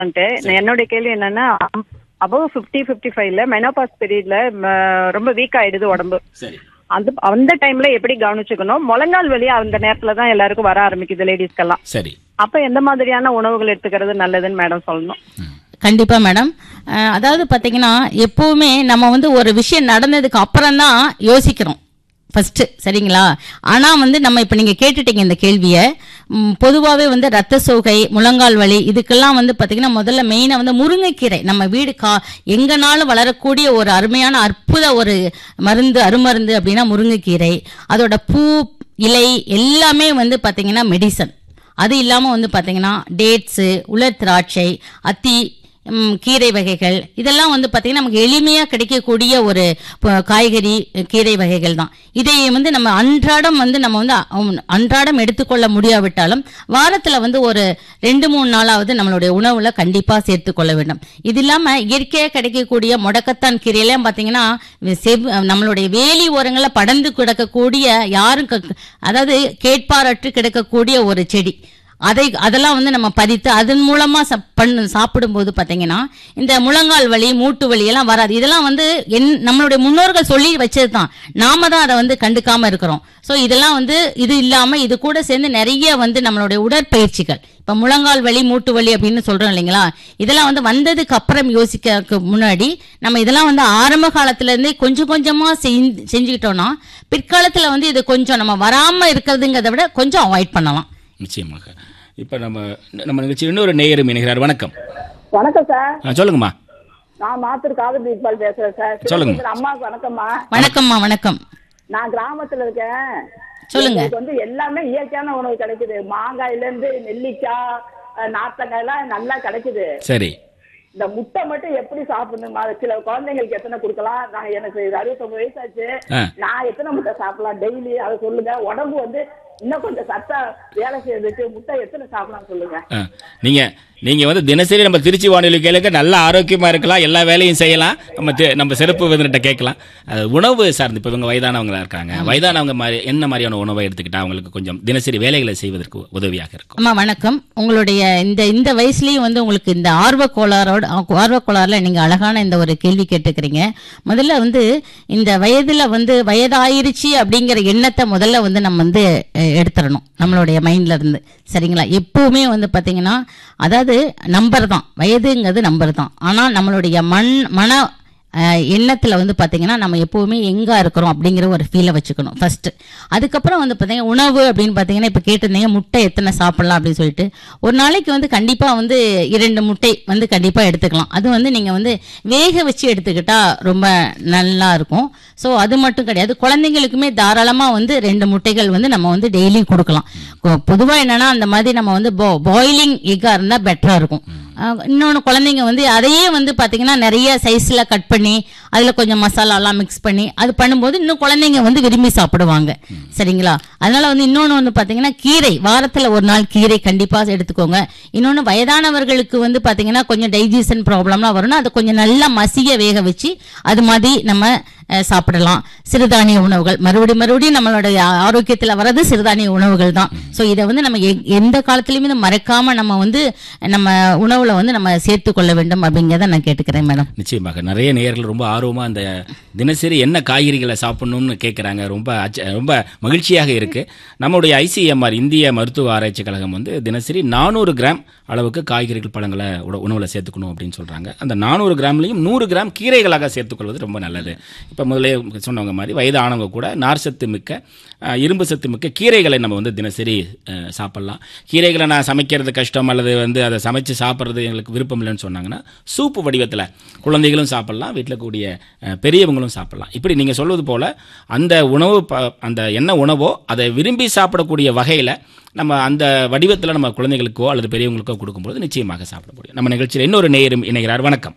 என்னுடைய கேள்வி என்னன்னா அபவ் ஃபிஃப்டி ஃபிஃப்டி ஃபைவ்ல மெனோபாஸ் பீரியட்ல ரொம்ப வீக் ஆயிடுது உடம்பு சரி அந்த அந்த டைம்ல எப்படி கவனிச்சுக்கணும் முழங்கால் வலி அந்த நேரத்துல தான் எல்லாருக்கும் வர ஆரம்பிக்குது லேடிஸ்க்கெல்லாம் சரி அப்ப எந்த மாதிரியான உணவுகள் எடுத்துக்கிறது நல்லதுன்னு மேடம் சொல்லணும் கண்டிப்பா மேடம் அஹ், அதாவது பாத்தீங்கன்னா எப்பவுமே நம்ம வந்து ஒரு விஷயம் நடந்ததுக்கு அப்புறம் தான் யோசிக்கிறோம் ஃபர்ஸ்ட் சரிங்களா ஆனா வந்து நம்ம இப்ப நீங்க கேட்டுட்டீங்க இந்த கேள்வியை ம், பொதுவாவே வந்து ரத்த சோகை முழங்கால் வலி இதுக்கெல்லாம் வந்து பாத்தீங்கன்னா முதல்ல மெயினா வந்து முருங்கைக்கீரை நம்ம வீடு கா எங்கனாலும் வளரக்கூடிய ஒரு அருமையான அற்புத ஒரு மருந்து அருமருந்து அப்படின்னா முருங்கைக்கீரை அதோட பூ இலை எல்லாமே வந்து பாத்தீங்கன்னா மெடிசன் அது இல்லாமல் வந்து பார்த்தீங்கன்னா டேட்ஸு உலர் திராட்சை அத்தி ம், கீரை வகைகள் இதெல்லாம் வந்து பார்த்தீங்கன்னா நமக்கு எளிமையாக கிடைக்கக்கூடிய ஒரு ப- காய்கறி கீரை வகைகள் தான் இதை வந்து நம்ம அன்றாடம் வந்து நம்ம வந்து அ- அன்றாடம் எடுத்துக்கொள்ள முடியாவிட்டாலும் வாரத்தில் வந்து ஒரு ரெண்டு மூணு நாளாவது நம்மளுடைய உணவில் கண்டிப்பாக சேர்த்துக்கொள்ள வேண்டும் இது இல்லாமல் இயற்கையாக கிடைக்கக்கூடிய முடக்கத்தான் கீரையெல்லாம் பார்த்தீங்கன்னா செவ் நம்மளுடைய வேலி ஓரங்களில் படர்ந்து கிடக்கக்கூடிய யாரும் க- அதாவது கேட்பாரற்று கிடக்கக்கூடிய ஒரு செடி அதை அதெல்லாம் வந்து நம்ம பறித்து அதன் மூலமா சப்- பண்ணு சாப்பிடும்போது பார்த்தீங்கன்னா இந்த முழங்கால் வலி மூட்டு வலி எல்லாம் வராது இதெல்லாம் வந்து என் நம்மளுடைய முன்னோர்கள் சொல்லி வச்சது தான் நாம தான் அதை வந்து கண்டுக்காம இருக்கிறோம் ஸோ இதெல்லாம் வந்து இது இல்லாம இது கூட சேர்ந்து நிறைய வந்து நம்மளுடைய உடற்பயிற்சிகள் இப்போ முழங்கால் வலி மூட்டு வலி அப்படின்னு சொல்றோம் இல்லைங்களா இதெல்லாம் வந்து வந்ததுக்கு அப்புறம் யோசிக்க முன்னாடி நம்ம இதெல்லாம் வந்து ஆரம்ப காலத்துல இருந்தே கொஞ்சம் கொஞ்சமா செஞ்சு- செஞ்சுக்கிட்டோம்னா பிற்காலத்துல வந்து இது கொஞ்சம் நம்ம வராம இருக்கிறதுங்கிறத விட கொஞ்சம் அவாய்ட் பண்ணலாம் நிச்சயமாக இப்போ நம்ம நம்ம நிகழ்ச்சி இன்னொரு நேயரும் இணைகிறார் வணக்கம் வணக்கம் சார் ஆ, சொல்லுங்கம்மா நான் மாத்தூர் காதல் இக்பால் பேசுறேன் சார் சொல்லுங்க. சிவசுந்தர் அம்மாவுக்கு வணக்கம்மா வணக்கம்மா வணக்கம் நான் கிராமத்துல இருக்கேன் சொல்லுங்க. எங்களுக்கு வந்து எல்லாமே இயற்கையான உணவு கிடைக்குது மாங்காயில இருந்து நெல்லிக்காய் அஹ், நார்த்தங்காய் எல்லாம் நல்லா கிடைக்குது சரி இந்த முட்டை மட்டும் எப்படி சாப்பிடணும் அது சில குழந்தைங்களுக்கு எத்தனை கொடுக்கலாம் நான் எனக்கு அறுபத்தொன்பது வயசு ஆச்சு ஆ. நான் எத்தனை முட்டை சாப்பிடலாம் டெய்லி அதை சொல்லுங்க உடம்பு வந்து இன்னும் கொஞ்சம் சத்தா வேலை செய்யறதுக்கு முட்டை எத்தனை சாப்பிடலாம் சொல்லுங்க ஆ, நீங்க நீங்க வந்து தினசரி நம்ம திருச்சி வானொலி கேளுங்க நல்ல ஆரோக்கியமா இருக்கலாம் எல்லா வேலையும் செய்யலாம் நம்ம தி- நம்ம சிறப்பு விருந்திட்ட கேட்கலாம் அது உணவு சார்ந்து இப்போ இவங்க வயதானவங்களா இருக்காங்க வயதானவங்க மாதிரி என்ன மாதிரியான உணவை எடுத்துக்கிட்டா அவங்களுக்கு கொஞ்சம் தினசரி வேலைகளை செய்வதற்கு உதவியாக இருக்கும் அம்மா வணக்கம் உங்களுடைய இந்த இந்த வயசுலயும் வந்து உங்களுக்கு இந்த ஆர்வ கோளாறோட ஆர்வ கோளாறுல நீங்க அழகான இந்த ஒரு கேள்வி கேட்டுக்கிறீங்க முதல்ல வந்து இந்த வயதுல வந்து வயதாயிருச்சு அப்படிங்கிற எண்ணத்தை முதல்ல வந்து நம்ம வந்து அஹ், எடுத்துறணும் நம்மளுடைய மைண்ட்ல இருந்து சரிங்களா எப்பவுமே வந்து பாத்தீங்கன்னா அதாவது நம்பர் தான் வயதுங்கிறது நம்பர் தான் ஆனா நம்மளுடைய மண் மன அஹ் எண்ணத்துல வந்து பாத்தீங்கன்னா நம்ம எப்பவுமே எங்க இருக்கிறோம் அப்படிங்கிற ஒரு ஃபீலை வச்சுக்கணும் ஃபர்ஸ்ட் அதுக்கப்புறம் வந்து பாத்தீங்கன்னா உணவு அப்படின்னு பாத்தீங்கன்னா இப்ப கேட்டிருந்தீங்க முட்டை எத்தனை சாப்பிடலாம் அப்படின்னு சொல்லிட்டு ஒரு நாளைக்கு வந்து கண்டிப்பா வந்து இரண்டு முட்டை வந்து கண்டிப்பா எடுத்துக்கலாம் அது வந்து நீங்க வந்து வேக வச்சு எடுத்துக்கிட்டா ரொம்ப நல்லா இருக்கும் ஸோ அது மட்டும் கிடையாது குழந்தைங்களுக்குமே தாராளமா வந்து ரெண்டு முட்டைகள் வந்து நம்ம வந்து டெய்லி கொடுக்கலாம் கொ- பொதுவா என்னன்னா அந்த மாதிரி நம்ம வந்து பாயிலிங் எக்கா இருந்தா பெட்டரா இருக்கும் இன்னொன்று குழந்தைங்க வந்து அதையே வந்து பார்த்தீங்கன்னா நிறைய சைஸில் கட் பண்ணி அதில் கொஞ்சம் மசாலாலாம் மிக்ஸ் பண்ணி அது பண்ணும்போது இன்னும் குழந்தைங்க வந்து விரும்பி சாப்பிடுவாங்க சரிங்களா அதனால வந்து இன்னொன்று வந்து பார்த்தீங்கன்னா கீரை வாரத்தில் ஒரு நாள் கீரை கண்டிப்பாக எடுத்துக்கோங்க இன்னொன்று வயதானவர்களுக்கு வந்து பார்த்தீங்கன்னா கொஞ்சம் டைஜஷன் ப்ராப்ளம்லாம் வரும்னா அதை கொஞ்சம் நல்லா மசிய வேக வச்சு அது மாதிரி நம்ம அஹ், சாப்பிடலாம் சிறுதானிய உணவுகள் மறுபடியும் மறுபடியும் நம்மளுடைய ஆரோக்கியத்தில் வர்றது சிறுதானிய உணவுகள் தான் ஸோ இதை வந்து நம்ம எ- எந்த காலத்துலையுமே இதை மறக்காம நம்ம வந்து நம்ம உணவுல வந்து நம்ம சேர்த்து கொள்ள வேண்டும் அப்படிங்கிறத நான் கேட்டுக்கிறேன் மேடம் நிச்சயமாக நிறைய நேயர்கள் ரொம்ப ஆர்வமா அந்த தினசரி என்ன காய்கறிகளை சாப்பிடணும்னு கேட்குறாங்க ரொம்ப அச்ச- ரொம்ப மகிழ்ச்சியாக இருக்கு நம்முடைய ஐசிஎம்ஆர் இந்திய மருத்துவ ஆராய்ச்சி கழகம் வந்து தினசரி நானூறு கிராம் அளவுக்கு காய்கறிகள் பழங்களை உட- உணவுல சேர்த்துக்கணும் அப்படின்னு சொல்றாங்க அந்த நானூறு கிராம்லையும் நூறு கிராம் கீரைகளாக சேர்த்துக்கொள்வது ரொம்ப நல்லது இப்போ முதல்ல சொன்னவங்க மாதிரி வயதானவங்க கூட நார் சத்து மிக்க அஹ், இரும்பு சத்து மிக்க கீரைகளை நம்ம வந்து தினசரி அஹ், சாப்பிடலாம் கீரைகளை நான் சமைக்கிறது கஷ்டம் அல்லது வந்து அதை சமைச்சு சாப்பிட்றது எங்களுக்கு விருப்பம் இல்லைன்னு சொன்னாங்கன்னா சூப்பு வடிவத்தில் குழந்தைகளும் சாப்பிடலாம் வீட்டில் கூடிய அஹ், பெரியவங்களும் சாப்பிடலாம் இப்படி நீங்கள் சொல்வது போல் அந்த உணவு ப- அந்த என்ன உணவோ அதை விரும்பி சாப்பிடக்கூடிய வகையில் நம்ம அந்த வடிவத்தில் நம்ம குழந்தைகளுக்கோ அல்லது பெரியவங்களுக்கோ கொடுக்கும்போது நிச்சயமாக சாப்பிட முடியும் நம்ம நிகழ்ச்சியில் இன்னொரு நேயரும் இணைகிறார் வணக்கம்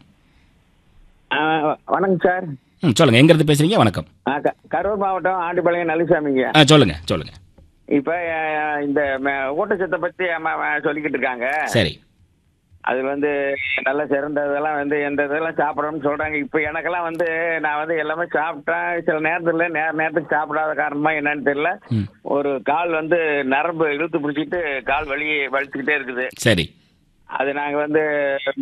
ஆ, வணக்கம் சார் ம் சொல்லுங்கள் எங்கேருந்து பேசுகிறீங்க வணக்கம் ஆ, க- கரூர் மாவட்டம் ஆண்டிப்பாளையம் நல்லசாமிங்க ஆ சொல்லுங்கள் சொல்லுங்கள் இப்ப ஆ, இந்த ம- ஊட்டச்சத்தை பத்தி அம்மா, அம்மா சொல்லிக்கிட்டு இருக்காங்க சரி அது வந்து நல்ல சிறந்ததெல்லாம் வந்து எந்த இதெல்லாம் சாப்பிடணும்னு சொல்றாங்க இப்ப எனக்கெல்லாம் வந்து நான் வந்து எல்லாமே சாப்பிட்டேன் சில நேரத்துல நேர நேரத்துக்கு சாப்பிடாத காரணமா என்னன்னு தெரியல ம். ஒரு கால் வந்து நரம்பு இழுத்து பிடிச்சிட்டு கால் வலி வலிச்சுக்கிட்டே இருக்குது சரி அது நாங்க வந்து